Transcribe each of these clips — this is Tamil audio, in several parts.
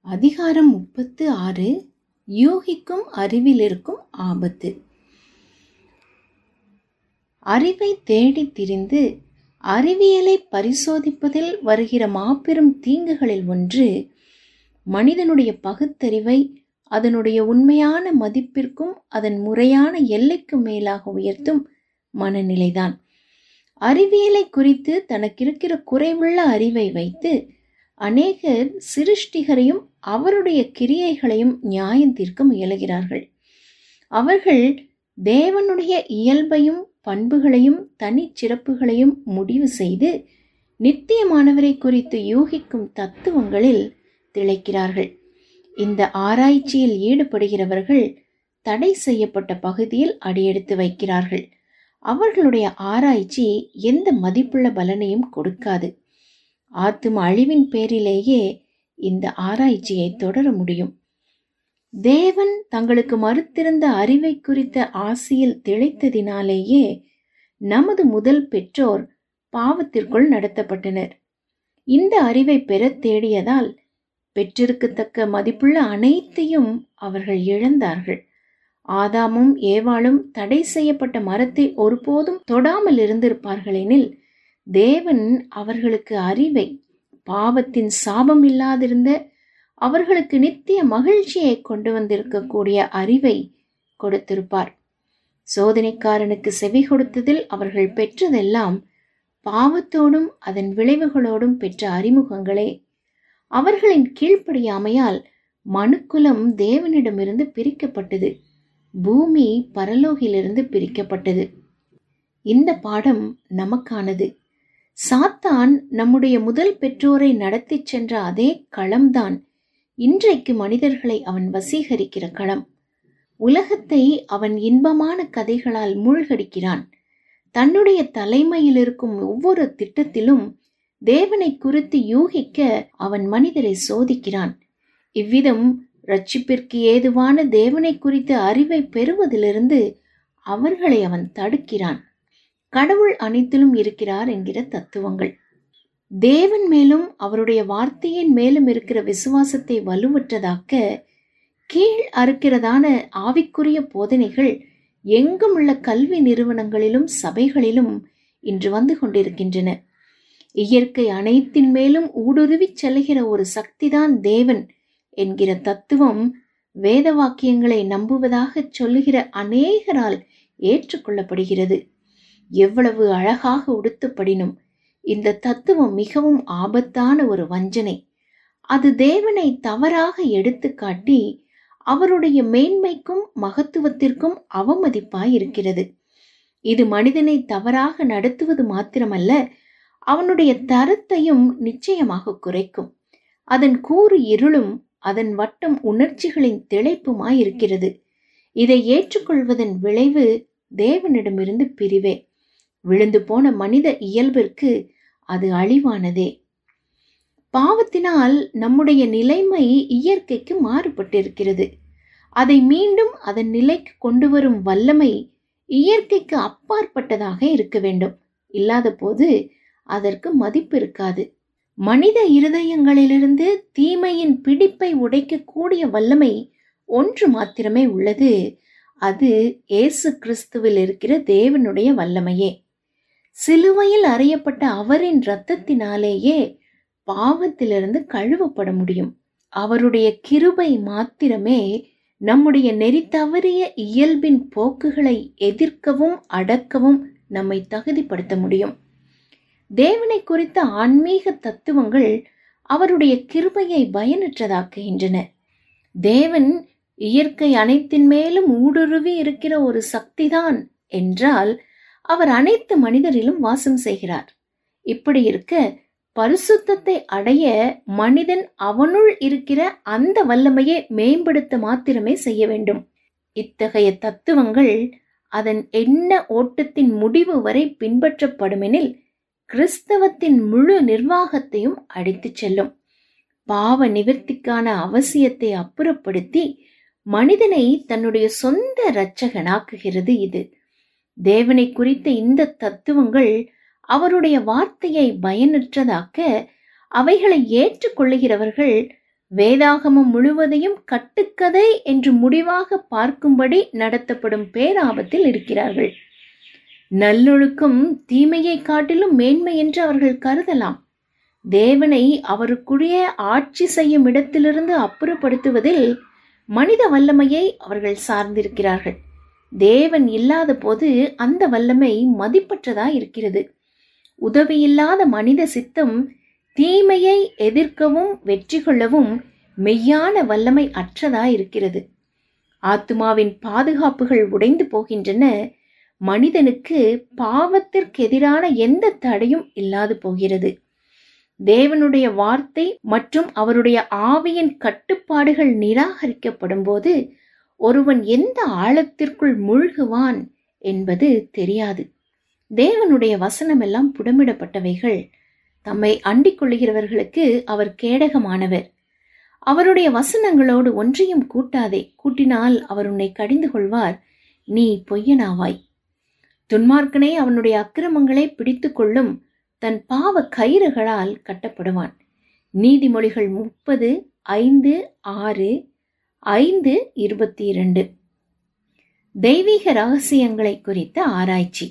அதிகாரம் முப்பத்து ஆறு யூகிக்கும் அறிவில் இருக்கும் ஆபத்து அறிவை தேடித் திரிந்து அறிவியலை பரிசோதிப்பதில் வருகிற மாபெரும் தீங்குகளில் ஒன்று மனிதனுடைய பகுத்தறிவை அதனுடைய உண்மையான மதிப்பிற்கும் அதன் முறையான எல்லைக்கும் மேலாக உயர்த்தும் மனநிலைதான் அறிவியலை குறித்து தனக்கிருக்கிற குறைவுள்ள அறிவை வைத்து அநேகர் சிருஷ்டிகரையும் அவருடைய கிரியைகளையும் நியாயம் தீர்க்க முயலுகிறார்கள் அவர்கள் தேவனுடைய இயல்பையும் பண்புகளையும் தனிச்சிறப்புகளையும் முடிவு செய்து நித்தியமானவரை குறித்து யூகிக்கும் தத்துவங்களில் திளைக்கிறார்கள் இந்த ஆராய்ச்சியில் ஈடுபடுகிறவர்கள் தடை செய்யப்பட்ட பகுதியில் அடியெடுத்து வைக்கிறார்கள் அவர்களுடைய ஆராய்ச்சி எந்த மதிப்புள்ள பலனையும் கொடுக்காது ஆத்தும அழிவின் பேரிலேயே இந்த ஆராய்ச்சியை தொடர முடியும் தேவன் தங்களுக்கு மறுத்திருந்த அறிவை குறித்த ஆசையில் திளைத்ததினாலேயே நமது முதல் பெற்றோர் பாவத்திற்குள் நடத்தப்பட்டனர் இந்த அறிவை பெறத் தேடியதால் பெற்றிருக்கத்தக்க மதிப்புள்ள அனைத்தையும் அவர்கள் இழந்தார்கள் ஆதாமும் ஏவாளும் தடை செய்யப்பட்ட மரத்தை ஒருபோதும் தொடாமல் இருந்திருப்பார்களெனில் தேவன் அவர்களுக்கு அறிவை பாவத்தின் சாபம் இல்லாதிருந்த அவர்களுக்கு நித்திய மகிழ்ச்சியை கொண்டு வந்திருக்கக்கூடிய அறிவை கொடுத்திருப்பார் சோதனைக்காரனுக்கு செவி கொடுத்ததில் அவர்கள் பெற்றதெல்லாம் பாவத்தோடும் அதன் விளைவுகளோடும் பெற்ற அறிமுகங்களே அவர்களின் கீழ்ப்படியாமையால் மனுக்குலம் தேவனிடமிருந்து பிரிக்கப்பட்டது பூமி பரலோகிலிருந்து பிரிக்கப்பட்டது இந்த பாடம் நமக்கானது சாத்தான் நம்முடைய முதல் பெற்றோரை நடத்திச் சென்ற அதே களம்தான் இன்றைக்கு மனிதர்களை அவன் வசீகரிக்கிற களம் உலகத்தை அவன் இன்பமான கதைகளால் மூழ்கடிக்கிறான் தன்னுடைய தலைமையில் இருக்கும் ஒவ்வொரு திட்டத்திலும் தேவனை குறித்து யூகிக்க அவன் மனிதரை சோதிக்கிறான் இவ்விதம் ரட்சிப்பிற்கு ஏதுவான தேவனை குறித்த அறிவை பெறுவதிலிருந்து அவர்களை அவன் தடுக்கிறான் கடவுள் அனைத்திலும் இருக்கிறார் என்கிற தத்துவங்கள் தேவன் மேலும் அவருடைய வார்த்தையின் மேலும் இருக்கிற விசுவாசத்தை வலுவற்றதாக்க கீழ் அறுக்கிறதான ஆவிக்குரிய போதனைகள் எங்கும் உள்ள கல்வி நிறுவனங்களிலும் சபைகளிலும் இன்று வந்து கொண்டிருக்கின்றன இயற்கை அனைத்தின் மேலும் ஊடுருவிச் செல்கிற ஒரு சக்திதான் தேவன் என்கிற தத்துவம் வேத வாக்கியங்களை நம்புவதாக சொல்லுகிற அநேகரால் ஏற்றுக்கொள்ளப்படுகிறது எவ்வளவு அழகாக உடுத்தப்படினும் இந்த தத்துவம் மிகவும் ஆபத்தான ஒரு வஞ்சனை அது தேவனை தவறாக எடுத்து காட்டி அவருடைய மேன்மைக்கும் மகத்துவத்திற்கும் அவமதிப்பாய் இருக்கிறது இது மனிதனை தவறாக நடத்துவது மாத்திரமல்ல அவனுடைய தரத்தையும் நிச்சயமாக குறைக்கும் அதன் கூறு இருளும் அதன் வட்டம் உணர்ச்சிகளின் திளைப்புமாய் இருக்கிறது இதை ஏற்றுக்கொள்வதன் விளைவு தேவனிடமிருந்து பிரிவே விழுந்து போன மனித இயல்பிற்கு அது அழிவானதே பாவத்தினால் நம்முடைய நிலைமை இயற்கைக்கு மாறுபட்டிருக்கிறது அதை மீண்டும் அதன் நிலைக்கு கொண்டு வரும் வல்லமை இயற்கைக்கு அப்பாற்பட்டதாக இருக்க வேண்டும் இல்லாத போது அதற்கு மதிப்பு இருக்காது மனித இருதயங்களிலிருந்து தீமையின் பிடிப்பை உடைக்கக்கூடிய வல்லமை ஒன்று மாத்திரமே உள்ளது அது இயேசு கிறிஸ்துவில் இருக்கிற தேவனுடைய வல்லமையே சிலுவையில் அறியப்பட்ட அவரின் இரத்தத்தினாலேயே பாவத்திலிருந்து கழுவப்பட முடியும் அவருடைய கிருபை மாத்திரமே நம்முடைய நெறி தவறிய இயல்பின் போக்குகளை எதிர்க்கவும் அடக்கவும் நம்மை தகுதிப்படுத்த முடியும் தேவனை குறித்த ஆன்மீக தத்துவங்கள் அவருடைய கிருபையை பயனற்றதாக்குகின்றன தேவன் இயற்கை அனைத்தின் மேலும் ஊடுருவி இருக்கிற ஒரு சக்திதான் என்றால் அவர் அனைத்து மனிதரிலும் வாசம் செய்கிறார் இப்படி இருக்க பரிசுத்தத்தை அடைய மனிதன் அவனுள் இருக்கிற அந்த வல்லமையை மேம்படுத்த மாத்திரமே செய்ய வேண்டும் இத்தகைய தத்துவங்கள் அதன் எண்ண ஓட்டத்தின் முடிவு வரை பின்பற்றப்படுமெனில் கிறிஸ்தவத்தின் முழு நிர்வாகத்தையும் அடித்துச் செல்லும் பாவ நிவர்த்திக்கான அவசியத்தை அப்புறப்படுத்தி மனிதனை தன்னுடைய சொந்த இரட்சகனாக்குகிறது இது தேவனை குறித்த இந்த தத்துவங்கள் அவருடைய வார்த்தையை பயனற்றதாக்க அவைகளை ஏற்றுக்கொள்ளுகிறவர்கள் வேதாகமம் முழுவதையும் கட்டுக்கதை என்று முடிவாக பார்க்கும்படி நடத்தப்படும் பேராபத்தில் இருக்கிறார்கள் நல்லொழுக்கம் தீமையை காட்டிலும் மேன்மை என்று அவர்கள் கருதலாம் தேவனை அவருக்குரிய ஆட்சி செய்யும் இடத்திலிருந்து அப்புறப்படுத்துவதில் மனித வல்லமையை அவர்கள் சார்ந்திருக்கிறார்கள் தேவன் இல்லாத போது அந்த வல்லமை மதிப்பற்றதா இருக்கிறது உதவியில்லாத மனித சித்தம் தீமையை எதிர்க்கவும் வெற்றி கொள்ளவும் மெய்யான வல்லமை அற்றதா இருக்கிறது ஆத்மாவின் பாதுகாப்புகள் உடைந்து போகின்றன மனிதனுக்கு பாவத்திற்கு எதிரான எந்த தடையும் இல்லாது போகிறது தேவனுடைய வார்த்தை மற்றும் அவருடைய ஆவியின் கட்டுப்பாடுகள் நிராகரிக்கப்படும் போது ஒருவன் எந்த ஆழத்திற்குள் மூழ்குவான் என்பது தெரியாது தேவனுடைய வசனமெல்லாம் புடமிடப்பட்டவைகள் தம்மை அண்டிக் கொள்ளுகிறவர்களுக்கு அவர் கேடகமானவர் அவருடைய வசனங்களோடு ஒன்றையும் கூட்டாதே கூட்டினால் அவர் உன்னை கடிந்து கொள்வார் நீ பொய்யனாவாய் துன்மார்க்கனே அவனுடைய அக்கிரமங்களை பிடித்து கொள்ளும் தன் பாவ கயிறுகளால் கட்டப்படுவான் நீதிமொழிகள் முப்பது ஐந்து ஆறு ஐந்து இருபத்தி இரண்டு தெய்வீக ரகசியங்களை குறித்த ஆராய்ச்சி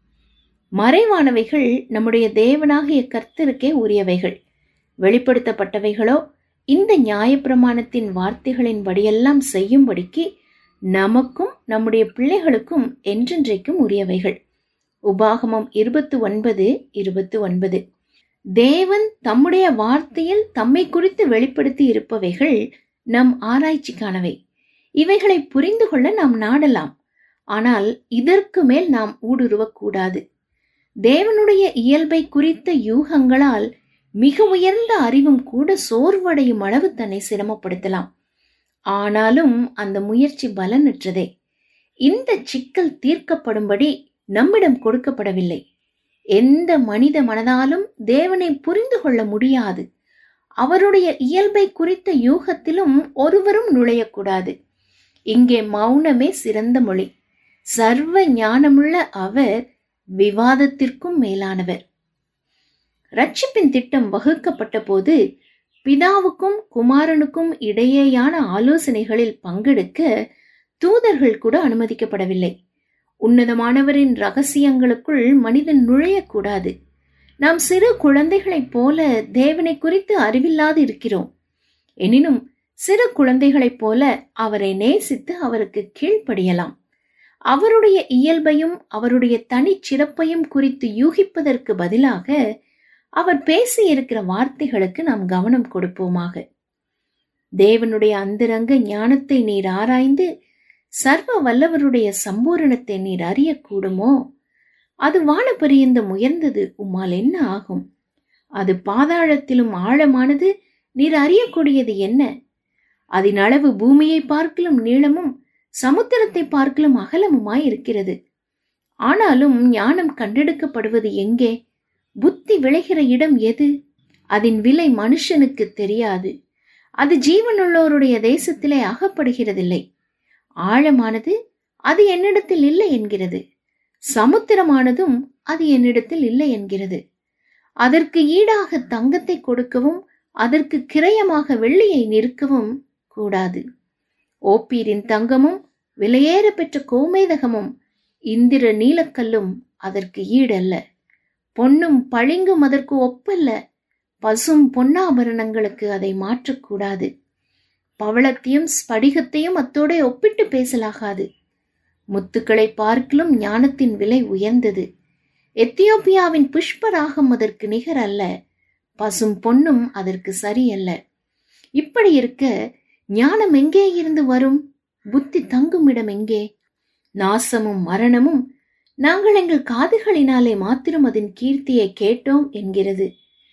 மறைவானவைகள் நம்முடைய தேவனாகிய கர்த்தருக்கே உரியவைகள் வெளிப்படுத்தப்பட்டவைகளோ இந்த நியாயப்பிரமாணத்தின் வார்த்தைகளின்படியெல்லாம் செய்யும்படிக்கு நமக்கும் நம்முடைய பிள்ளைகளுக்கும் என்றென்றைக்கும் உரியவைகள் உபாகமம் இருபத்து ஒன்பது இருபத்து ஒன்பது தேவன் தம்முடைய வார்த்தையில் தம்மை குறித்து வெளிப்படுத்தி இருப்பவைகள் நம் ஆராய்ச்சிக்கானவை இவைகளை புரிந்து கொள்ள நாம் நாடலாம் ஆனால் இதற்கு மேல் நாம் ஊடுருவக்கூடாது தேவனுடைய இயல்பை குறித்த யூகங்களால் மிக உயர்ந்த அறிவும் கூட சோர்வடையும் அளவு தன்னை சிரமப்படுத்தலாம் ஆனாலும் அந்த முயற்சி பலனற்றதே இந்த சிக்கல் தீர்க்கப்படும்படி நம்மிடம் கொடுக்கப்படவில்லை எந்த மனித மனதாலும் தேவனை புரிந்து கொள்ள முடியாது அவருடைய இயல்பை குறித்த யூகத்திலும் ஒருவரும் நுழையக்கூடாது இங்கே மௌனமே சிறந்த மொழி சர்வ ஞானமுள்ள அவர் விவாதத்திற்கும் மேலானவர் ரட்சிப்பின் திட்டம் வகுக்கப்பட்ட போது பிதாவுக்கும் குமாரனுக்கும் இடையேயான ஆலோசனைகளில் பங்கெடுக்க தூதர்கள் கூட அனுமதிக்கப்படவில்லை உன்னதமானவரின் ரகசியங்களுக்குள் மனிதன் நுழையக்கூடாது நாம் சிறு குழந்தைகளைப் போல தேவனை குறித்து அறிவில்லாது இருக்கிறோம் எனினும் சிறு குழந்தைகளைப் போல அவரை நேசித்து அவருக்கு கீழ்ப்படியலாம் அவருடைய இயல்பையும் அவருடைய தனிச்சிறப்பையும் குறித்து யூகிப்பதற்கு பதிலாக அவர் பேசியிருக்கிற வார்த்தைகளுக்கு நாம் கவனம் கொடுப்போமாக தேவனுடைய அந்தரங்க ஞானத்தை நீர் ஆராய்ந்து சர்வ வல்லவருடைய சம்பூரணத்தை நீர் அறியக்கூடுமோ அது வானபரியந்தம் உயர்ந்தது உம்மால் என்ன ஆகும் அது பாதாளத்திலும் ஆழமானது நீர் அறியக்கூடியது என்ன அதன் அளவு பூமியை பார்க்கலும் நீளமும் சமுத்திரத்தை பார்க்கலும் அகலமுமாய் இருக்கிறது ஆனாலும் ஞானம் கண்டெடுக்கப்படுவது எங்கே புத்தி விளைகிற இடம் எது அதன் விலை மனுஷனுக்கு தெரியாது அது ஜீவனுள்ளோருடைய தேசத்திலே அகப்படுகிறதில்லை ஆழமானது அது என்னிடத்தில் இல்லை என்கிறது சமுத்திரமானதும் அது என்னிடத்தில் இல்லை என்கிறது அதற்கு ஈடாக தங்கத்தை கொடுக்கவும் அதற்கு கிரயமாக வெள்ளியை நிற்கவும் கூடாது ஓப்பீரின் தங்கமும் விலையேற பெற்ற கோமேதகமும் இந்திர நீலக்கல்லும் அதற்கு ஈடல்ல பொன்னும் பளிங்கும் அதற்கு ஒப்பல்ல பசும் பொன்னாபரணங்களுக்கு அதை மாற்றக்கூடாது பவளத்தையும் ஸ்படிகத்தையும் அத்தோட ஒப்பிட்டு பேசலாகாது முத்துக்களை பார்க்கிலும் ஞானத்தின் விலை உயர்ந்தது எத்தியோப்பியாவின் புஷ்பராகம் அதற்கு நிகர் அல்ல பசும் பொன்னும் அதற்கு சரியல்ல இப்படி இருக்க ஞானம் எங்கே இருந்து வரும் புத்தி தங்கும் இடம் எங்கே நாசமும் மரணமும் நாங்கள் எங்கள் காதுகளினாலே மாத்திரம் அதன் கீர்த்தியை கேட்டோம் என்கிறது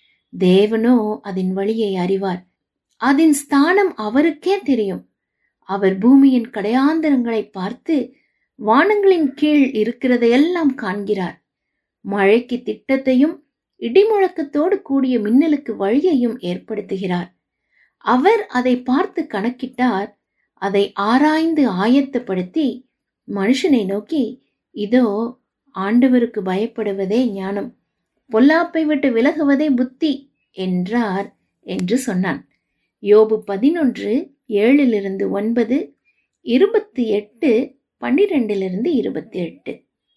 தேவனோ அதன் வழியை அறிவார் அதன் ஸ்தானம் அவருக்கே தெரியும் அவர் பூமியின் கடையாந்தரங்களை பார்த்து வானங்களின் கீழ் இருக்கிறதையெல்லாம் காண்கிறார் மழைக்கு திட்டத்தையும் இடிமுழக்கத்தோடு கூடிய மின்னலுக்கு வழியையும் ஏற்படுத்துகிறார் அவர் அதை பார்த்து கணக்கிட்டார் அதை ஆராய்ந்து ஆயத்தப்படுத்தி மனுஷனை நோக்கி இதோ ஆண்டவருக்கு பயப்படுவதே ஞானம் பொல்லாப்பை விட்டு விலகுவதே புத்தி என்றார் என்று சொன்னான் யோபு பதினொன்று ஏழிலிருந்து ஒன்பது இருபத்தி எட்டு பன்னிரெண்டிலிருந்து இருபத்தி எட்டு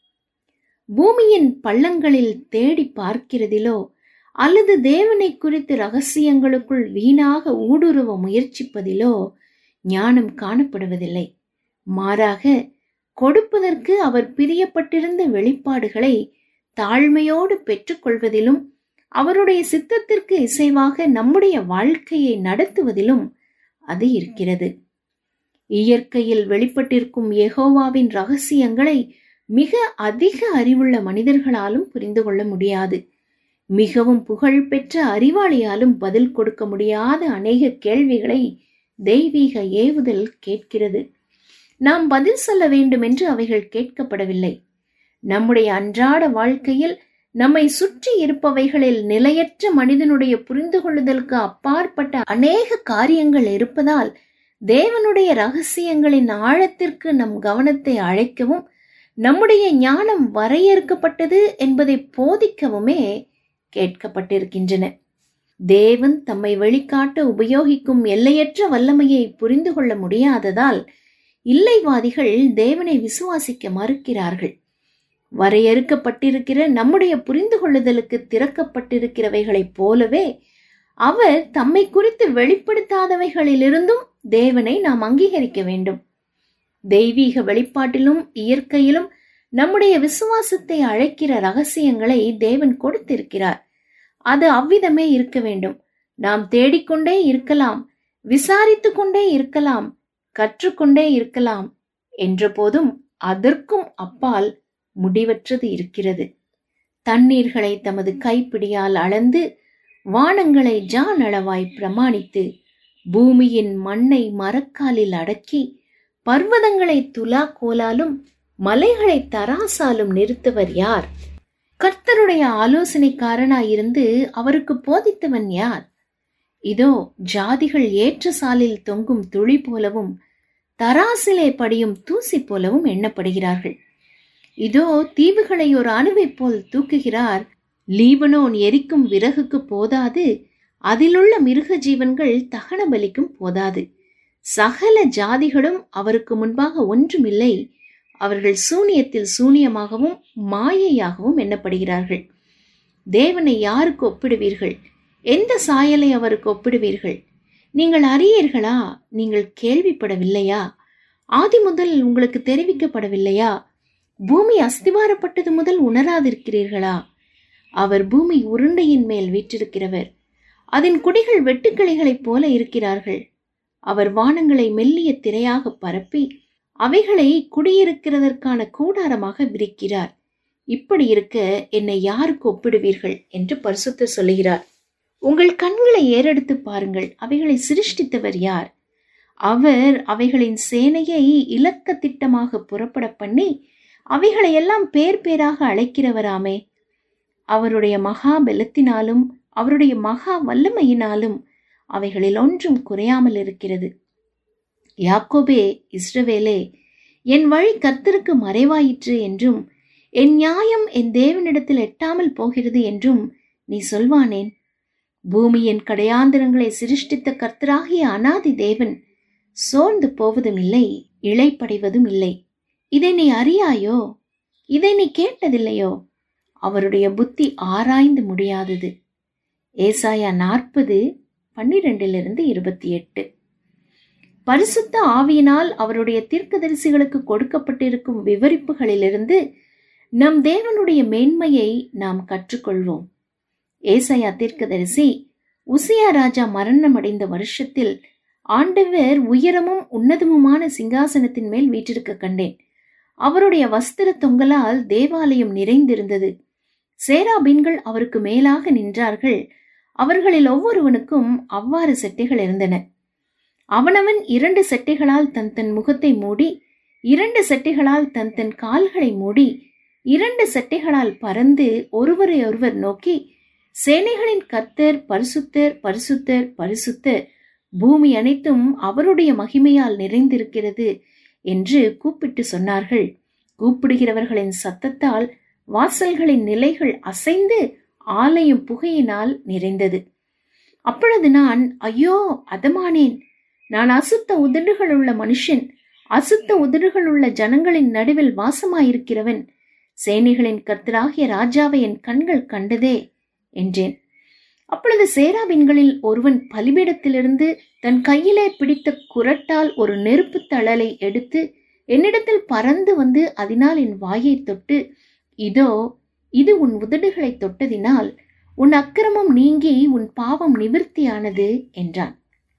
பூமியின் பள்ளங்களில் தேடி பார்க்கிறதிலோ அல்லது தேவனை குறித்து ரகசியங்களுக்குள் வீணாக ஊடுருவ முயற்சிப்பதிலோ ஞானம் காணப்படுவதில்லை மாறாக கொடுப்பதற்கு அவர் பிரியப்பட்டிருந்த வெளிப்பாடுகளை தாழ்மையோடு பெற்றுக்கொள்வதிலும் அவருடைய சித்தத்திற்கு இசைவாக நம்முடைய வாழ்க்கையை நடத்துவதிலும் அது இருக்கிறது இயற்கையில் வெளிப்பட்டிருக்கும் யெகோவாவின் ரகசியங்களை மிக அதிக அறிவுள்ள மனிதர்களாலும் புரிந்து கொள்ள முடியாது மிகவும் புகழ்பெற்ற அறிவாளியாலும் பதில் கொடுக்க முடியாத அநேக கேள்விகளை தெய்வீக ஏவுதல் கேட்கிறது நாம் பதில் சொல்ல வேண்டும் என்று அவைகள் கேட்கப்படவில்லை நம்முடைய அன்றாட வாழ்க்கையில் நம்மை சுற்றி இருப்பவைகளில் நிலையற்ற மனிதனுடைய புரிந்து கொள்ளுதலுக்கு அப்பாற்பட்ட அநேக காரியங்கள் இருப்பதால் தேவனுடைய ரகசியங்களின் ஆழத்திற்கு நம் கவனத்தை அழைக்கவும் நம்முடைய ஞானம் வரையறுக்கப்பட்டது என்பதை போதிக்கவுமே கேட்கப்பட்டிருக்கின்றன தேவன் தம்மை வெளிக்காட்ட உபயோகிக்கும் எல்லையற்ற வல்லமையை புரிந்து கொள்ள முடியாததால் இல்லைவாதிகள் தேவனை விசுவாசிக்க மறுக்கிறார்கள் வரையறுக்கப்பட்டிருக்கிற நம்முடைய புரிந்து கொள்ளுதலுக்கு திறக்கப்பட்டிருக்கிறவைகளைப் போலவே அவர் தம்மை குறித்து வெளிப்படுத்தாதவைகளிலிருந்தும் தேவனை நாம் அங்கீகரிக்க வேண்டும் தெய்வீக வெளிப்பாட்டிலும் இயற்கையிலும் நம்முடைய விசுவாசத்தை அழைக்கிற ரகசியங்களை தேவன் கொடுத்திருக்கிறார் அது அவ்விதமே இருக்க வேண்டும் நாம் தேடிக்கொண்டே இருக்கலாம் விசாரித்து கொண்டே இருக்கலாம் கற்றுக்கொண்டே இருக்கலாம் என்ற போதும் அதற்கும் அப்பால் முடிவற்றது இருக்கிறது தண்ணீர்களை தமது கைப்பிடியால் அளந்து வானங்களை ஜான் அளவாய் பிரமாணித்து பூமியின் மண்ணை மரக்காலில் அடக்கி பர்வதங்களை துலா கோலாலும் மலைகளை தராசாலும் நிறுத்தவர் யார் கர்த்தருடைய ஆலோசனைக்காரனாயிருந்து அவருக்கு போதித்தவன் யார் இதோ ஜாதிகள் ஏற்ற சாலில் தொங்கும் துளி போலவும் தராசிலே படியும் தூசி போலவும் எண்ணப்படுகிறார்கள் இதோ தீவுகளை ஒரு அணுவை போல் தூக்குகிறார் லீபனோன் எரிக்கும் விறகுக்கு போதாது அதிலுள்ள மிருக ஜீவன்கள் தகன பலிக்கும் போதாது சகல ஜாதிகளும் அவருக்கு முன்பாக ஒன்றுமில்லை அவர்கள் சூனியத்தில் சூனியமாகவும் மாயையாகவும் எண்ணப்படுகிறார்கள் தேவனை யாருக்கு ஒப்பிடுவீர்கள் எந்த சாயலை அவருக்கு ஒப்பிடுவீர்கள் நீங்கள் அறியீர்களா நீங்கள் கேள்விப்படவில்லையா ஆதி முதல் உங்களுக்கு தெரிவிக்கப்படவில்லையா பூமி அஸ்திவாரப்பட்டது முதல் உணராதிருக்கிறீர்களா அவர் பூமி உருண்டையின் மேல் வீற்றிருக்கிறவர் அதன் குடிகள் வெட்டுக்கிளிகளைப் போல இருக்கிறார்கள் அவர் வானங்களை மெல்லிய திரையாக பரப்பி அவைகளை குடியிருக்கிறதற்கான கூடாரமாக விரிக்கிறார் இப்படி இருக்க என்னை யாருக்கு ஒப்பிடுவீர்கள் என்று பரிசுத்தர் சொல்லுகிறார் உங்கள் கண்களை ஏறெடுத்து பாருங்கள் அவைகளை சிருஷ்டித்தவர் யார் அவர் அவைகளின் சேனையை இலக்க திட்டமாக புறப்பட பண்ணி அவைகளை எல்லாம் பேர் பேராக அழைக்கிறவராமே அவருடைய மகா பலத்தினாலும் அவருடைய மகா வல்லமையினாலும் அவைகளில் ஒன்றும் குறையாமல் இருக்கிறது யாக்கோபே இஸ்ரவேலே என் வழி கர்த்தருக்கு மறைவாயிற்று என்றும் என் நியாயம் என் தேவனிடத்தில் எட்டாமல் போகிறது என்றும் நீ சொல்வானேன் பூமியின் கடையாந்திரங்களை சிருஷ்டித்த கர்த்தராகிய அனாதி தேவன் சோர்ந்து போவதும் இல்லை இழைப்படைவதும் இல்லை இதை நீ அறியாயோ இதை நீ கேட்டதில்லையோ அவருடைய புத்தி ஆராய்ந்து முடியாதது ஏசாயா நாற்பது பன்னிரெண்டிலிருந்து இருபத்தி எட்டு பரிசுத்த ஆவியினால் அவருடைய தீர்க்கதரிசிகளுக்கு கொடுக்கப்பட்டிருக்கும் விவரிப்புகளிலிருந்து நம் தேவனுடைய மேன்மையை நாம் கற்றுக்கொள்வோம் ஏசையா தீர்க்கதரிசி உசியா ராஜா மரணமடைந்த வருஷத்தில் ஆண்டவர் உயரமும் உன்னதமுமான சிங்காசனத்தின் மேல் வீற்றிருக்க கண்டேன் அவருடைய வஸ்திர தொங்கலால் தேவாலயம் நிறைந்திருந்தது சேராபீன்கள் அவருக்கு மேலாக நின்றார்கள் அவர்களில் ஒவ்வொருவனுக்கும் அவ்வாறு செட்டைகள் இருந்தன அவனவன் இரண்டு செட்டைகளால் தன் தன் முகத்தை மூடி இரண்டு செட்டைகளால் தன் தன் கால்களை மூடி இரண்டு செட்டைகளால் பறந்து ஒருவரை ஒருவர் நோக்கி சேனைகளின் கர்த்தர் பரிசுத்தர் பரிசுத்தர் பரிசுத்தர் பூமி அனைத்தும் அவருடைய மகிமையால் நிறைந்திருக்கிறது என்று கூப்பிட்டு சொன்னார்கள் கூப்பிடுகிறவர்களின் சத்தத்தால் வாசல்களின் நிலைகள் அசைந்து ஆலயம் புகையினால் நிறைந்தது அப்பொழுது நான் ஐயோ அதமானேன் நான் அசுத்த உதடுகள் உள்ள மனுஷன் அசுத்த உதடுகள் உள்ள ஜனங்களின் நடுவில் வாசமாயிருக்கிறவன் சேனைகளின் கர்த்தராகிய ராஜாவை என் கண்கள் கண்டதே என்றேன் அப்பொழுது சேராபின்களில் ஒருவன் பலிபீடத்திலிருந்து தன் கையிலே பிடித்த குரட்டால் ஒரு நெருப்பு தழலை எடுத்து என்னிடத்தில் பறந்து வந்து அதனால் என் வாயை தொட்டு இதோ இது உன் உதடுகளை தொட்டதினால் உன் அக்கிரமம் நீங்கி உன் பாவம் நிவிர்த்தியானது என்றான்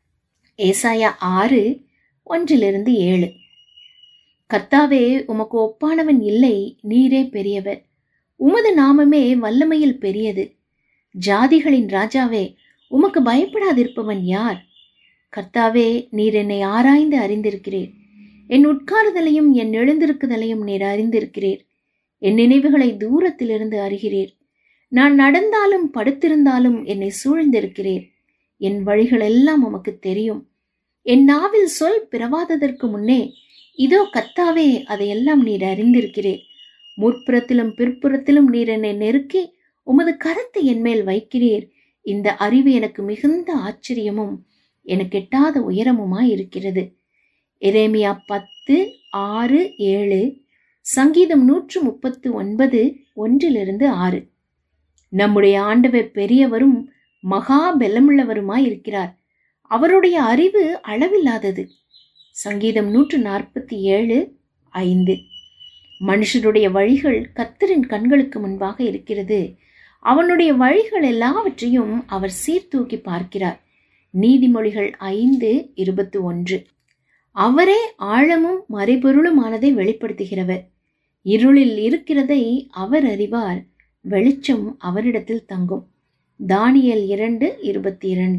ஏசாயா ஆறு ஒன்றிலிருந்து ஏழு கர்த்தாவே உமக்கு ஒப்பானவன் இல்லை நீரே பெரியவர் உமது நாமமே வல்லமையில் பெரியது ஜாதிகளின் ராஜாவே உமக்கு பயப்படாதிருப்பவன் யார் கர்த்தாவே நீர் என்னை ஆராய்ந்து அறிந்திருக்கிறீர் என் உட்காருதலையும் என் எழுந்திருக்குதலையும் நீர் அறிந்திருக்கிறீர் என் நினைவுகளை தூரத்திலிருந்து அறிகிறீர் நான் நடந்தாலும் படுத்திருந்தாலும் என்னை சூழ்ந்திருக்கிறீர் என் வழிகள் எல்லாம் உமக்கு தெரியும் என் நாவில் சொல் பிறவாததற்கு முன்னே இதோ கத்தாவே அதையெல்லாம் நீர் அறிந்திருக்கிறீர் முற்புறத்திலும் பிற்புறத்திலும் நீர் என்னை நெருக்கி உமது கரத்தை என் மேல் வைக்கிறீர் இந்த அறிவு எனக்கு மிகுந்த ஆச்சரியமும் எனக்கு எட்டாத உயரமுமாய் இருக்கிறது எரேமியா பத்து ஆறு ஏழு சங்கீதம் நூற்று முப்பத்து ஒன்பது ஒன்றிலிருந்து ஆறு நம்முடைய ஆண்டவர் பெரியவரும் மகா பெலமுள்ளவருமாய் இருக்கிறார் அவருடைய அறிவு அளவில்லாதது சங்கீதம் நூற்று நாற்பத்தி ஏழு ஐந்து மனுஷருடைய வழிகள் கத்தரின் கண்களுக்கு முன்பாக இருக்கிறது அவனுடைய வழிகள் எல்லாவற்றையும் அவர் சீர்தூக்கி பார்க்கிறார் நீதிமொழிகள் ஐந்து இருபத்தி ஒன்று அவரே ஆழமும் மறைபொருளுமானதை வெளிப்படுத்துகிறவர் இருளில் இருக்கிறதை அவர் அறிவார் வெளிச்சம் அவரிடத்தில் தங்கும் தானியல் இரண்டு இருபத்தி இரண்டு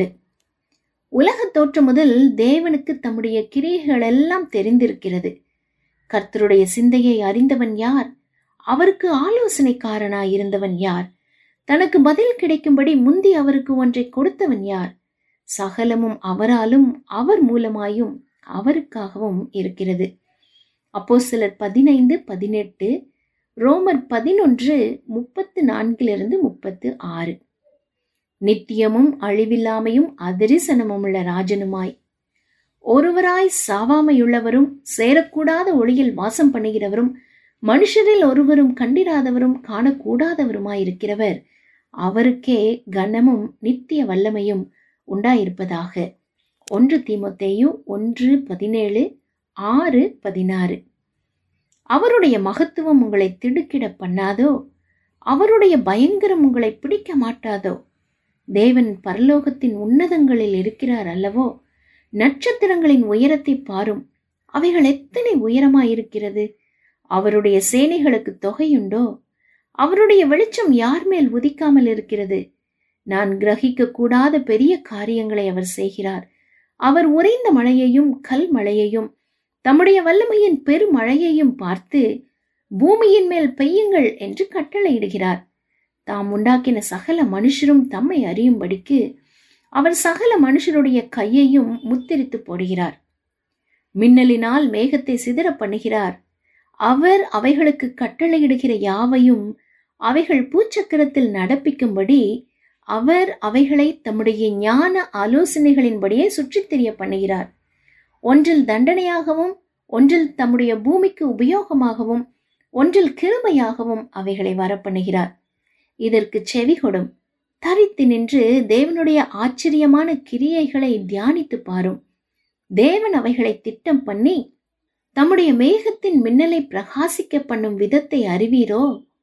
உலக தோற்றம் முதல் தேவனுக்கு தம்முடைய கிரியைகள் எல்லாம் தெரிந்திருக்கிறது கர்த்தருடைய சிந்தையை அறிந்தவன் யார் அவருக்கு ஆலோசனைக்காரனாய் இருந்தவன் யார் தனக்கு பதில் கிடைக்கும்படி முந்தி அவருக்கு ஒன்றை கொடுத்தவன் யார் சகலமும் அவராலும் அவர் மூலமாயும் அவருக்காகவும் இருக்கிறது அப்போ சிலர் பதினைந்து பதினெட்டு ரோமர் பதினொன்று முப்பத்து நான்கிலிருந்து முப்பத்து ஆறு நித்தியமும் அழிவில்லாமையும் அதரிசனமும் உள்ள ராஜனுமாய் ஒருவராய் சாவாமையுள்ளவரும் சேரக்கூடாத ஒளியில் வாசம் பண்ணுகிறவரும் மனுஷரில் ஒருவரும் கண்டிராதவரும் காணக்கூடாதவருமாயிருக்கிறவர் அவருக்கே கனமும் நித்திய வல்லமையும் உண்டாயிருப்பதாக ஒன்று தீமொத்தேயு ஒன்று பதினேழு ஆறு பதினாறு அவருடைய மகத்துவம் உங்களை திடுக்கிட பண்ணாதோ அவருடைய பயங்கரம் உங்களை பிடிக்க மாட்டாதோ தேவன் பரலோகத்தின் உன்னதங்களில் இருக்கிறார் அல்லவோ நட்சத்திரங்களின் உயரத்தை பாரும் அவைகள் எத்தனை உயரமாயிருக்கிறது அவருடைய சேனைகளுக்கு தொகையுண்டோ அவருடைய வெளிச்சம் யார் மேல் உதிக்காமல் இருக்கிறது நான் கிரகிக்க கூடாத பெரிய காரியங்களை அவர் செய்கிறார் அவர் உறைந்த மழையையும் கல் மழையையும் தம்முடைய வல்லமையின் பெருமழையையும் பார்த்து பூமியின் மேல் பெய்யுங்கள் என்று கட்டளையிடுகிறார் தாம் உண்டாக்கின சகல மனுஷரும் தம்மை அறியும்படிக்கு அவர் சகல மனுஷருடைய கையையும் முத்திரித்து போடுகிறார் மின்னலினால் மேகத்தை சிதற பண்ணுகிறார் அவர் அவைகளுக்கு கட்டளையிடுகிற யாவையும் அவைகள் பூச்சக்கரத்தில் நடப்பிக்கும்படி அவர் அவைகளை தம்முடைய ஞான ஆலோசனைகளின்படியே சுற்றித் தெரிய பண்ணுகிறார் ஒன்றில் தண்டனையாகவும் ஒன்றில் தம்முடைய பூமிக்கு உபயோகமாகவும் ஒன்றில் கிருபையாகவும் அவைகளை வரப்பண்ணுகிறார் இதற்கு செவி கொடும் தரித்து நின்று தேவனுடைய ஆச்சரியமான கிரியைகளை தியானித்து பாரும் தேவன் அவைகளை திட்டம் பண்ணி தம்முடைய மேகத்தின் மின்னலை பிரகாசிக்க பண்ணும் விதத்தை அறிவீரோ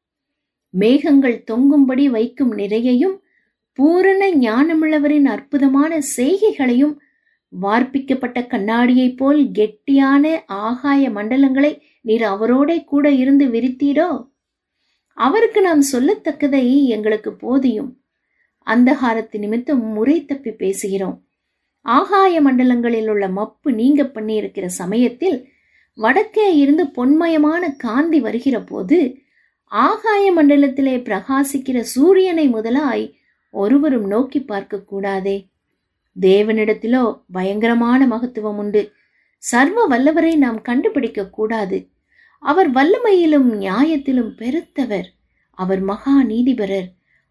மேகங்கள் தொங்கும்படி வைக்கும் நிறையையும் பூரண ஞானமுள்ளவரின் அற்புதமான செய்கைகளையும் வார்ப்பிக்கப்பட்ட கண்ணாடியைப் போல் கெட்டியான ஆகாய மண்டலங்களை நீர் அவரோடே கூட இருந்து விரித்தீரோ அவருக்கு நாம் சொல்லத்தக்கதை எங்களுக்கு போதியும் அந்தகாரத்து நிமித்தம் முறை தப்பி பேசுகிறோம் ஆகாய மண்டலங்களில் உள்ள மப்பு நீங்க பண்ணியிருக்கிற சமயத்தில் வடக்கே இருந்து பொன்மயமான காந்தி வருகிற போது ஆகாய மண்டலத்திலே பிரகாசிக்கிற சூரியனை முதலாய் ஒருவரும் நோக்கி பார்க்க கூடாதே தேவனிடத்திலோ பயங்கரமான மகத்துவம் உண்டு சர்வ வல்லவரை நாம் கண்டுபிடிக்க கூடாது அவர் வல்லமையிலும் நியாயத்திலும் பெருத்தவர் அவர் மகா நீதிபரர்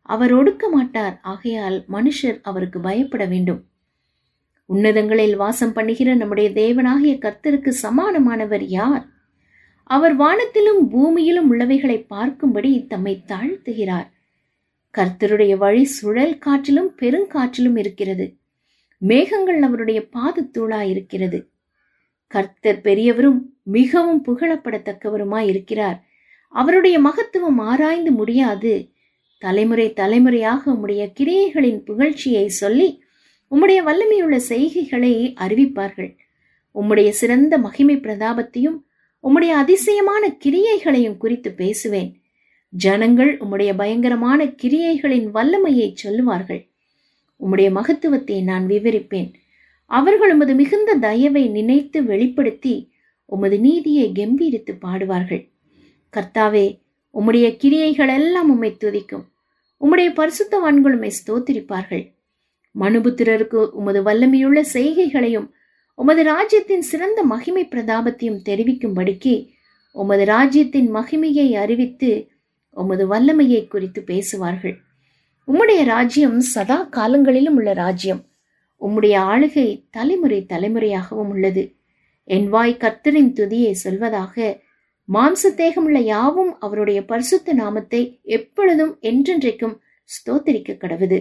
அவர் ஒடுக்க மாட்டார் ஆகையால் மனுஷர் அவருக்கு பயப்பட வேண்டும் உன்னதங்களில் வாசம் பண்ணுகிற நம்முடைய தேவனாகிய கர்த்தருக்கு சமானமானவர் யார் அவர் வானத்திலும் பூமியிலும் உள்ளவைகளை பார்க்கும்படி தம்மை தாழ்த்துகிறார் கர்த்தருடைய வழி சுழல் காற்றிலும் பெருங்காற்றிலும் இருக்கிறது மேகங்கள் அவருடைய பாதத்தூளாய் இருக்கிறது கர்த்தர் பெரியவரும் மிகவும் புகழப்படத்தக்கவருமாய் இருக்கிறார் அவருடைய மகத்துவம் ஆராய்ந்து முடியாது தலைமுறை தலைமுறையாக உம்முடைய கிரியைகளின் புகழ்ச்சியை சொல்லி உம்முடைய வல்லமையுள்ள செய்கைகளை அறிவிப்பார்கள் உம்முடைய சிறந்த மகிமை பிரதாபத்தையும் உம்முடைய அதிசயமான கிரியைகளையும் குறித்து பேசுவேன் ஜனங்கள் உம்முடைய பயங்கரமான கிரியைகளின் வல்லமையை சொல்லுவார்கள் உம்முடைய மகத்துவத்தை நான் விவரிப்பேன் அவர்கள் உமது மிகுந்த தயவை நினைத்து வெளிப்படுத்தி உமது நீதியை கம்பீரித்து பாடுவார்கள் கர்த்தாவே உம்முடைய கிரியைகள் எல்லாம் உம்மை துதிக்கும் உம்முடைய பரிசுத்தவான்கள் உம்மை ஸ்தோத்திரிப்பார்கள் மனுபுத்திரருக்கு உமது வல்லமையுள்ள செய்கைகளையும் உமது ராஜ்யத்தின் சிறந்த மகிமை பிரதாபத்தையும் தெரிவிக்கும்படிக்கு உமது ராஜ்யத்தின் மகிமையை அறிவித்து உமது வல்லமையை குறித்து பேசுவார்கள் உம்முடைய ராஜ்யம் சதா காலங்களிலும் உள்ள ராஜ்யம் உம்முடைய ஆளுகை தலைமுறை தலைமுறையாகவும் உள்ளது என் வாய் கர்த்தரின் துதியை சொல்வதாக மாம்ச தேகமுள்ள யாவும் அவருடைய பரிசுத்த நாமத்தை எப்பொழுதும் என்றென்றைக்கும் ஸ்தோத்திரிக்க கடவுது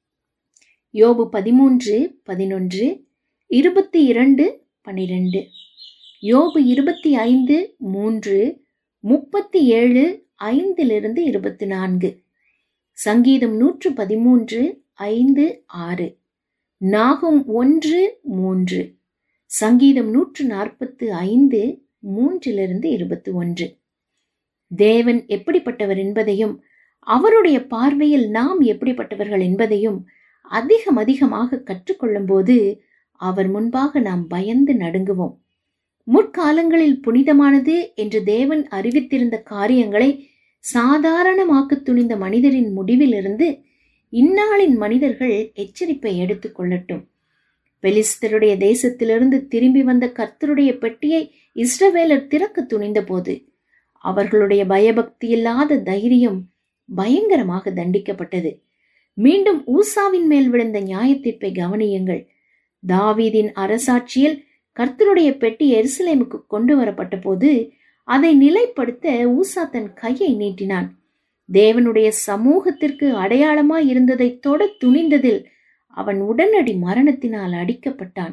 யோபு பதிமூன்று பதினொன்று இருபத்தி இரண்டு பனிரெண்டு யோபு இருபத்தி ஐந்து மூன்று முப்பத்தி ஏழு ஐந்திலிருந்து இருபத்தி நான்கு சங்கீதம் நூற்று பதிமூன்று ஐந்து ஆறு நாகும் ஒன்று மூன்று சங்கீதம் நூற்று நாற்பத்து ஐந்து மூன்றிலிருந்து இருபத்தி ஒன்று தேவன் எப்படிப்பட்டவர் என்பதையும் அவருடைய பார்வையில் நாம் எப்படிப்பட்டவர்கள் என்பதையும் அதிகம் அதிகமாக கற்றுக்கொள்ளும் போது அவர் முன்பாக நாம் பயந்து நடுங்குவோம் முற்காலங்களில் புனிதமானது என்று தேவன் அறிவித்திருந்த காரியங்களை சாதாரணமாக்க துணிந்த மனிதரின் முடிவிலிருந்து இந்நாளின் மனிதர்கள் எச்சரிப்பை எடுத்துக் கொள்ளட்டும் பெலிஸ்தருடைய தேசத்திலிருந்து திரும்பி வந்த கர்த்தருடைய பெட்டியை இஸ்ரவேலர் திறக்க துணிந்தபோது அவர்களுடைய பயபக்தியில்லாத தைரியம் பயங்கரமாக தண்டிக்கப்பட்டது மீண்டும் ஊசாவின் மேல் விழுந்த நியாயத்தீர்ப்பை கவனியுங்கள் தாவீதின் அரசாட்சியில் கர்த்தருடைய பெட்டி எருசலேமுக்கு கொண்டு வரப்பட்ட போது அதை நிலைப்படுத்த ஊசா தன் கையை நீட்டினான் தேவனுடைய சமூகத்திற்கு அடையாளமாய் இருந்ததை தொட துணிந்ததில் அவன் உடனடி மரணத்தினால் அடிக்கப்பட்டான்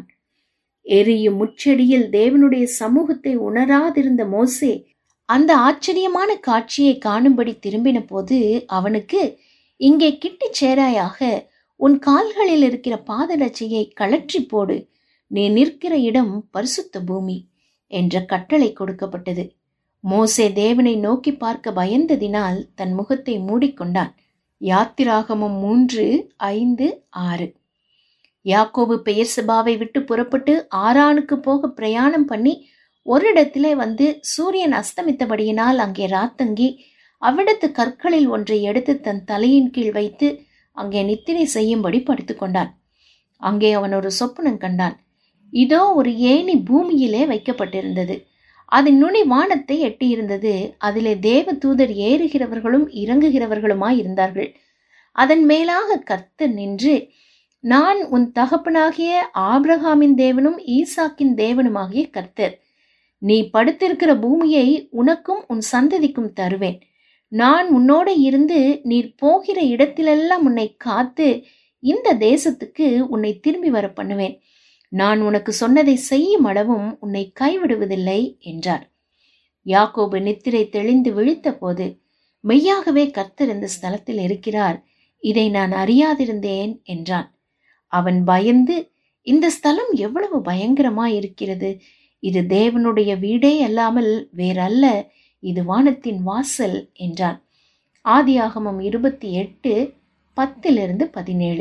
எரியும் முச்செடியில் தேவனுடைய சமூகத்தை உணராதிருந்த மோசே அந்த ஆச்சரியமான காட்சியை காணும்படி திரும்பின போது அவனுக்கு இங்கே கிட்டிச் சேராயாக உன் கால்களில் இருக்கிற பாதரட்சையை கழற்றி போடு நீ நிற்கிற இடம் பரிசுத்த பூமி என்ற கட்டளை கொடுக்கப்பட்டது மோசே தேவனை நோக்கி பார்க்க பயந்ததினால் தன் முகத்தை மூடிக்கொண்டான் யாத்திராகமம் மூன்று ஐந்து ஆறு யாக்கோபு பெயர் சபாவை விட்டு புறப்பட்டு ஆரானுக்கு போக பிரயாணம் பண்ணி ஒரு இடத்திலே வந்து சூரியன் அஸ்தமித்தபடியினால் அங்கே ராத்தங்கி அவ்விடத்து கற்களில் ஒன்றை எடுத்து தன் தலையின் கீழ் வைத்து அங்கே நித்திரை செய்யும்படி படுத்துக்கொண்டான் அங்கே அவன் ஒரு சொப்பனம் கண்டான் இதோ ஒரு ஏணி பூமியிலே வைக்கப்பட்டிருந்தது அதன் நுனி வானத்தை எட்டியிருந்தது அதிலே தேவ தூதர் ஏறுகிறவர்களும் இறங்குகிறவர்களுமாய் இருந்தார்கள் அதன் மேலாக கர்த்தர் நின்று நான் உன் தகப்பனாகிய ஆபிரகாமின் தேவனும் ஈசாக்கின் தேவனுமாகிய கர்த்தர் நீ படுத்திருக்கிற பூமியை உனக்கும் உன் சந்ததிக்கும் தருவேன் நான் உன்னோட இருந்து நீர் போகிற இடத்திலெல்லாம் உன்னை காத்து இந்த தேசத்துக்கு உன்னை திரும்பி வர பண்ணுவேன் நான் உனக்கு சொன்னதை செய்யும் அளவும் உன்னை கைவிடுவதில்லை என்றார் யாக்கோபு நித்திரை தெளிந்து விழித்த போது மெய்யாகவே கர்த்தர் இந்த ஸ்தலத்தில் இருக்கிறார் இதை நான் அறியாதிருந்தேன் என்றான் அவன் பயந்து இந்த ஸ்தலம் எவ்வளவு பயங்கரமாய் இருக்கிறது இது தேவனுடைய வீடே அல்லாமல் வேறல்ல இது வானத்தின் வாசல் என்றான் ஆதியாகமம் இருபத்தி எட்டு பத்திலிருந்து பதினேழு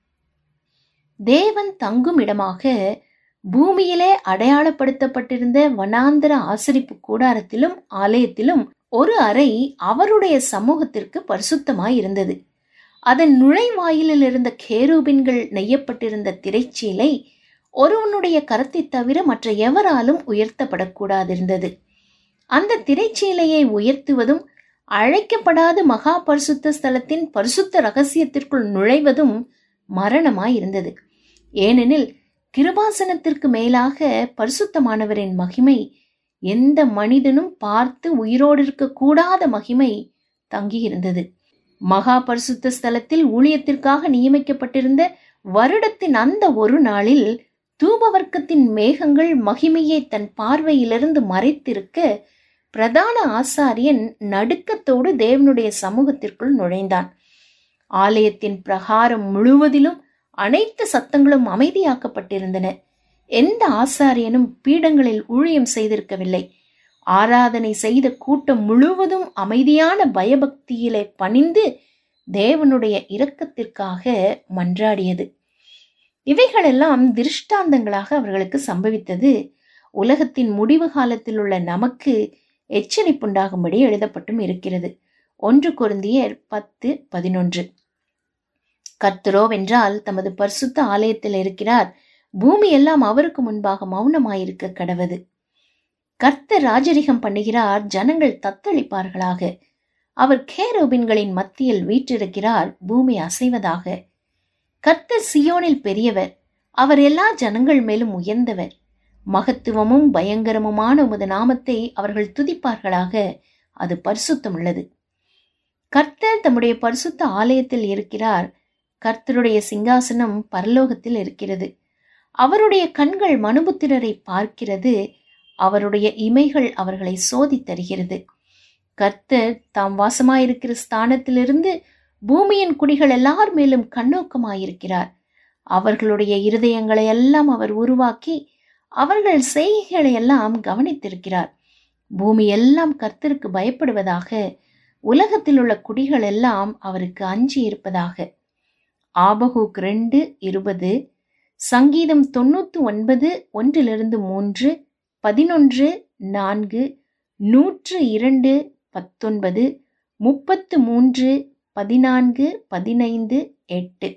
தேவன் தங்கும் இடமாக பூமியிலே அடையாளப்படுத்தப்பட்டிருந்த வனாந்தர ஆசரிப்பு கூடாரத்திலும் ஆலயத்திலும் ஒரு அறை அவருடைய சமூகத்திற்கு பரிசுத்தமாய் இருந்தது அதன் நுழைவாயிலில் இருந்த கேரூபின்கள் நெய்யப்பட்டிருந்த திரைச்சீலை ஒருவனுடைய கரத்தை தவிர மற்ற எவராலும் உயர்த்தப்படக்கூடாதிருந்தது அந்த திரைச்சீலையை உயர்த்துவதும் அழைக்கப்படாத மகா பரிசுத்த ஸ்தலத்தின் பரிசுத்த ரகசியத்திற்குள் நுழைவதும் மரணமாய் இருந்தது ஏனெனில் கிருபாசனத்திற்கு மேலாக பரிசுத்தமானவரின் மகிமை எந்த மனிதனும் பார்த்து உயிரோடு இருக்கக்கூடாத மகிமை தங்கியிருந்தது மகா பரிசுத்த ஸ்தலத்தில் ஊழியத்திற்காக நியமிக்கப்பட்டிருந்த வருடத்தின் அந்த ஒரு நாளில் தூபவர்க்கத்தின் மேகங்கள் மகிமையை தன் பார்வையிலிருந்து மறைத்திருக்க பிரதான ஆசாரியன் நடுக்கத்தோடு தேவனுடைய சமூகத்திற்குள் நுழைந்தான் ஆலயத்தின் பிரகாரம் முழுவதிலும் அனைத்து சத்தங்களும் அமைதியாக்கப்பட்டிருந்தன எந்த ஆசாரியனும் பீடங்களில் ஊழியம் செய்திருக்கவில்லை ஆராதனை செய்த கூட்டம் முழுவதும் அமைதியான பயபக்தியிலே பணிந்து தேவனுடைய இரக்கத்திற்காக மன்றாடியது இவைகளெல்லாம் திருஷ்டாந்தங்களாக அவர்களுக்கு சம்பவித்தது உலகத்தின் முடிவு காலத்தில் உள்ள நமக்கு எச்சரிப்புண்டாகும்படி எழுதப்பட்டும் இருக்கிறது ஒன்று குருந்தியர் பத்து பதினொன்று கர்த்தரோவென்றால் தமது பரிசுத்த ஆலயத்தில் இருக்கிறார் பூமி எல்லாம் அவருக்கு முன்பாக மௌனமாயிருக்க கடவது கர்த்தர் ராஜரிகம் பண்ணுகிறார் ஜனங்கள் தத்தளிப்பார்களாக அவர் கேரோபின்களின் மத்தியில் வீற்றிருக்கிறார் பூமி அசைவதாக கர்த்தர் சியோனில் பெரியவர் அவர் எல்லா ஜனங்கள் மேலும் உயர்ந்தவர் மகத்துவமும் பயங்கரமுமான உமது நாமத்தை அவர்கள் துதிப்பார்களாக அது பரிசுத்தம் உள்ளது கர்த்தர் தம்முடைய பரிசுத்த ஆலயத்தில் இருக்கிறார் கர்த்தருடைய சிங்காசனம் பரலோகத்தில் இருக்கிறது அவருடைய கண்கள் மனுபுத்திரரை பார்க்கிறது அவருடைய இமைகள் அவர்களை சோதித்தருகிறது கர்த்தர் தாம் வாசமாயிருக்கிற ஸ்தானத்திலிருந்து பூமியின் குடிகள் எல்லார் மேலும் கண்ணோக்கமாயிருக்கிறார் அவர்களுடைய இருதயங்களை எல்லாம் அவர் உருவாக்கி அவர்கள் செய்கைகளை எல்லாம் கவனித்திருக்கிறார் பூமி எல்லாம் கர்த்தருக்கு பயப்படுவதாக உலகத்தில் உள்ள குடிகள் எல்லாம் அவருக்கு அஞ்சி இருப்பதாக ஆபகுக் ரெண்டு இருபது சங்கீதம் தொண்ணூத்தி ஒன்பது ஒன்றிலிருந்து மூன்று பதினொன்று நான்கு நூற்று இரண்டு பத்தொன்பது முப்பத்து மூன்று பதினான்கு பதினைந்து எட்டு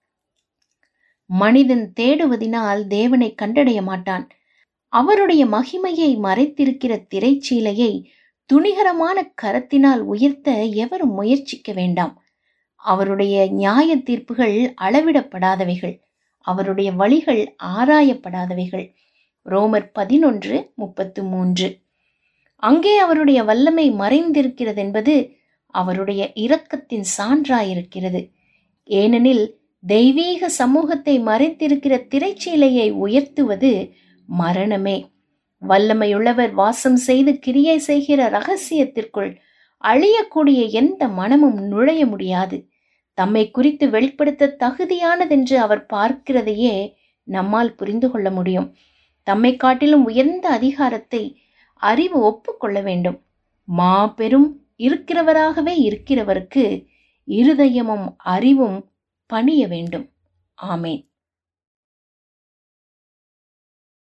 மனிதன் தேடுவதினால் தேவனை கண்டடைய மாட்டான் அவருடைய மகிமையை மறைத்திருக்கிற திரைச்சீலையை துணிகரமான கரத்தினால் உயர்த்த எவரும் முயற்சிக்க வேண்டாம் அவருடைய நியாய தீர்ப்புகள் அளவிடப்படாதவைகள் அவருடைய வழிகள் ஆராயப்படாதவைகள் ரோமர் பதினொன்று முப்பத்து மூன்று அங்கே அவருடைய வல்லமை மறைந்திருக்கிறதென்பது அவருடைய இரக்கத்தின் சான்றாயிருக்கிறது ஏனெனில் தெய்வீக சமூகத்தை மறைத்திருக்கிற திரைச்சீலையை உயர்த்துவது மரணமே வல்லமையுள்ளவர் வாசம் செய்து கிரியை செய்கிற ரகசியத்திற்குள் அழியக்கூடிய எந்த மனமும் நுழைய முடியாது தம்மை குறித்து வெளிப்படுத்த தகுதியானதென்று அவர் பார்க்கிறதையே நம்மால் புரிந்து கொள்ள முடியும் தம்மை காட்டிலும் உயர்ந்த அதிகாரத்தை அறிவு ஒப்புக்கொள்ள வேண்டும் மாபெரும் இருக்கிறவராகவே இருக்கிறவருக்கு இருதயமும் அறிவும் பணிய வேண்டும் ஆமேன்